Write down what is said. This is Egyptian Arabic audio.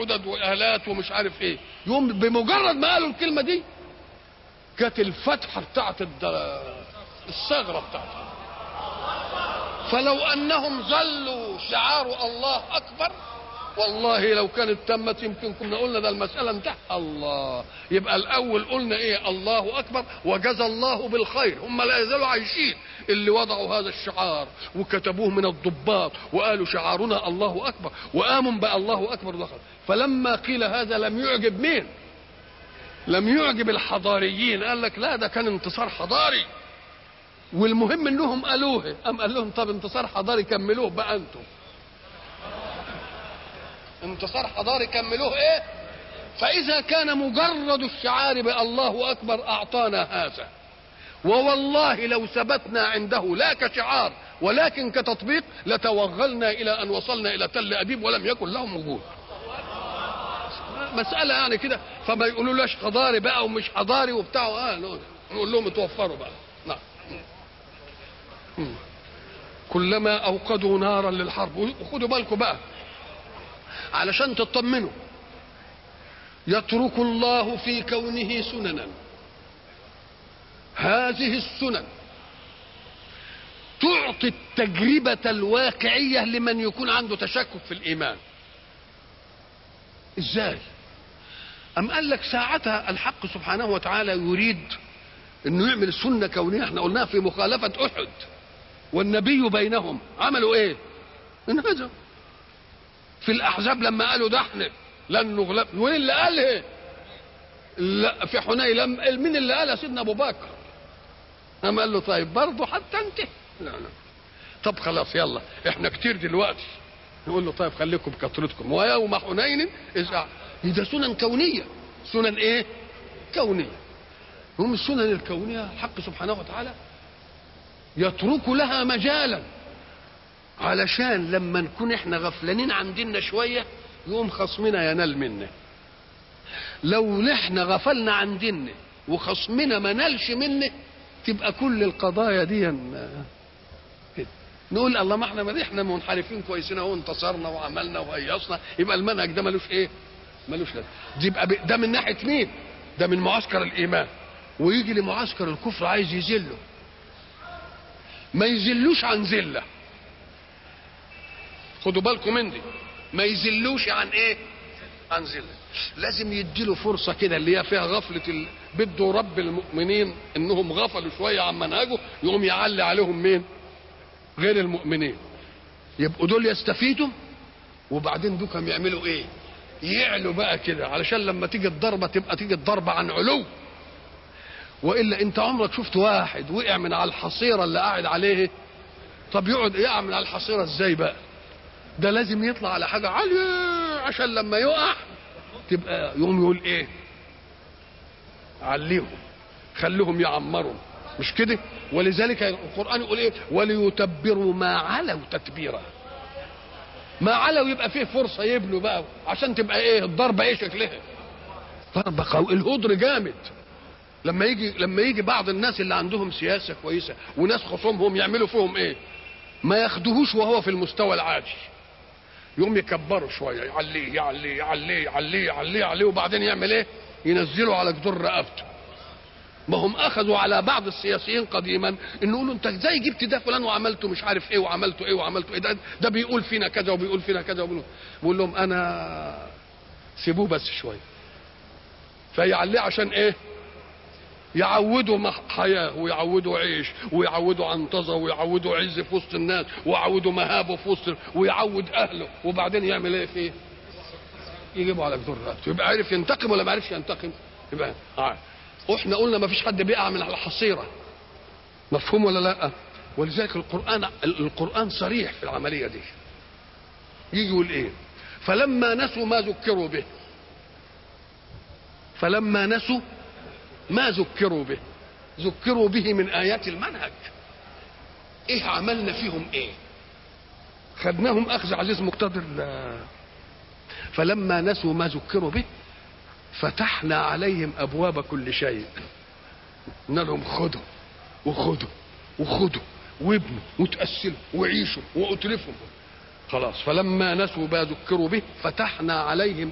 وعدد والات ومش عارف ايه يوم بمجرد ما قالوا الكلمه دي كانت الفتحه بتاعت الد- الثغره بتاعتها فلو انهم ظلوا شعار الله اكبر والله لو كانت تمت يمكن كنا قلنا ده المساله انتهت الله يبقى الاول قلنا ايه الله اكبر وجزى الله بالخير هم لا يزالوا عايشين اللي وضعوا هذا الشعار وكتبوه من الضباط وقالوا شعارنا الله اكبر وقاموا بقى الله اكبر دخل فلما قيل هذا لم يعجب مين لم يعجب الحضاريين قال لك لا ده كان انتصار حضاري والمهم انهم قالوه قام قال لهم طب انتصار حضاري كملوه بقى انتم انتصار حضاري كملوه ايه فاذا كان مجرد الشعار بالله اكبر اعطانا هذا ووالله لو ثبتنا عنده لا كشعار ولكن كتطبيق لتوغلنا الى ان وصلنا الى تل ابيب ولم يكن لهم وجود مسألة يعني كده فما يقولوا حضاري بقى ومش حضاري وبتاع اه نقول لهم اتوفروا بقى نعم كلما اوقدوا نارا للحرب وخدوا بالكم بقى علشان تطمنوا يترك الله في كونه سننا هذه السنن تعطي التجربة الواقعية لمن يكون عنده تشكك في الإيمان إزاي أم قال لك ساعتها الحق سبحانه وتعالى يريد أنه يعمل سنة كونية احنا قلناها في مخالفة أحد والنبي بينهم عملوا ايه انهزموا في الاحزاب لما قالوا ده احنا لن نغلب وين اللي قال ايه لا في حنين لم مين اللي قال سيدنا ابو بكر قام قال له طيب برضه حتى انت لا لا طب خلاص يلا احنا كتير دلوقتي نقول له طيب خليكم بكثرتكم ويوم حنين اذا ده سنن كونيه سنن ايه كونيه هم السنن الكونيه الحق سبحانه وتعالى يترك لها مجالا علشان لما نكون احنا غفلانين عن ديننا شويه يقوم خصمنا ينال منا لو نحن غفلنا عن ديننا وخصمنا ما نالش منه تبقى كل القضايا دي كده. نقول الله ما احنا ما احنا منحرفين كويسين اهو انتصرنا وعملنا وهيصنا يبقى المنهج ده ملوش ايه؟ ملوش لازمه دي يبقى ب- ده من ناحيه مين؟ ده من معسكر الايمان ويجي لمعسكر الكفر عايز يذله ما يذلوش عن ذله خدوا بالكم من دي ما يذلوش عن ايه عن ذله لازم يديله فرصه كده اللي هي فيها غفله ال... بده رب المؤمنين انهم غفلوا شويه عن منهجه يقوم يعلي عليهم مين غير المؤمنين يبقوا دول يستفيدوا وبعدين دوكم يعملوا ايه يعلوا بقى كده علشان لما تيجي الضربه تبقى تيجي الضربه عن علو والا انت عمرك شفت واحد وقع من على الحصيره اللي قاعد عليه طب يقعد يقع من على الحصيره ازاي بقى ده لازم يطلع على حاجه عاليه عشان لما يقع تبقى يقوم يقول ايه عليهم خليهم يعمروا مش كده ولذلك القران يقول ايه وليتبروا ما علوا تتبيرا ما علوا يبقى فيه فرصه يبنوا بقى عشان تبقى ايه الضربه ايه شكلها ضربه قوي الهدر جامد لما يجي لما يجي بعض الناس اللي عندهم سياسه كويسه وناس خصومهم يعملوا فيهم ايه ما ياخدوهوش وهو في المستوى العادي يقوم يكبروا شويه يعليه يعليه يعليه يعليه يعليه يعليه وبعدين يعمل ايه ينزلوا على جدور رقبته ما هم اخذوا على بعض السياسيين قديما ان يقولوا انت ازاي جبت ده فلان وعملته مش عارف ايه وعملته ايه وعملته ايه ده, ده بيقول فينا كذا وبيقول فينا كذا وبيقول بقول لهم انا سيبوه بس شويه فيعليه عشان ايه يعودوا مح- حياه ويعودوا عيش ويعودوا عنطزه ويعودوا عز في وسط الناس ويعودوا مهابه في وسط ويعود اهله وبعدين يعمل ايه فيه؟ يجيبوا على جدور رقبته يبقى عارف ينتقم ولا ما عرفش ينتقم؟ يبقى عارف واحنا قلنا ما فيش حد بيقع من على الحصيره مفهوم ولا لا؟ ولذلك القران القران صريح في العمليه دي يجي يقول ايه؟ فلما نسوا ما ذكروا به فلما نسوا ما ذكروا به ذكروا به من آيات المنهج ايه عملنا فيهم ايه خدناهم اخذ عزيز مقتدر لا. فلما نسوا ما ذكروا به فتحنا عليهم ابواب كل شيء قلنا لهم خدوا وخدوا وخدوا وابنوا وتأسلوا وعيشوا واتلفوا خلاص فلما نسوا ما ذكروا به فتحنا عليهم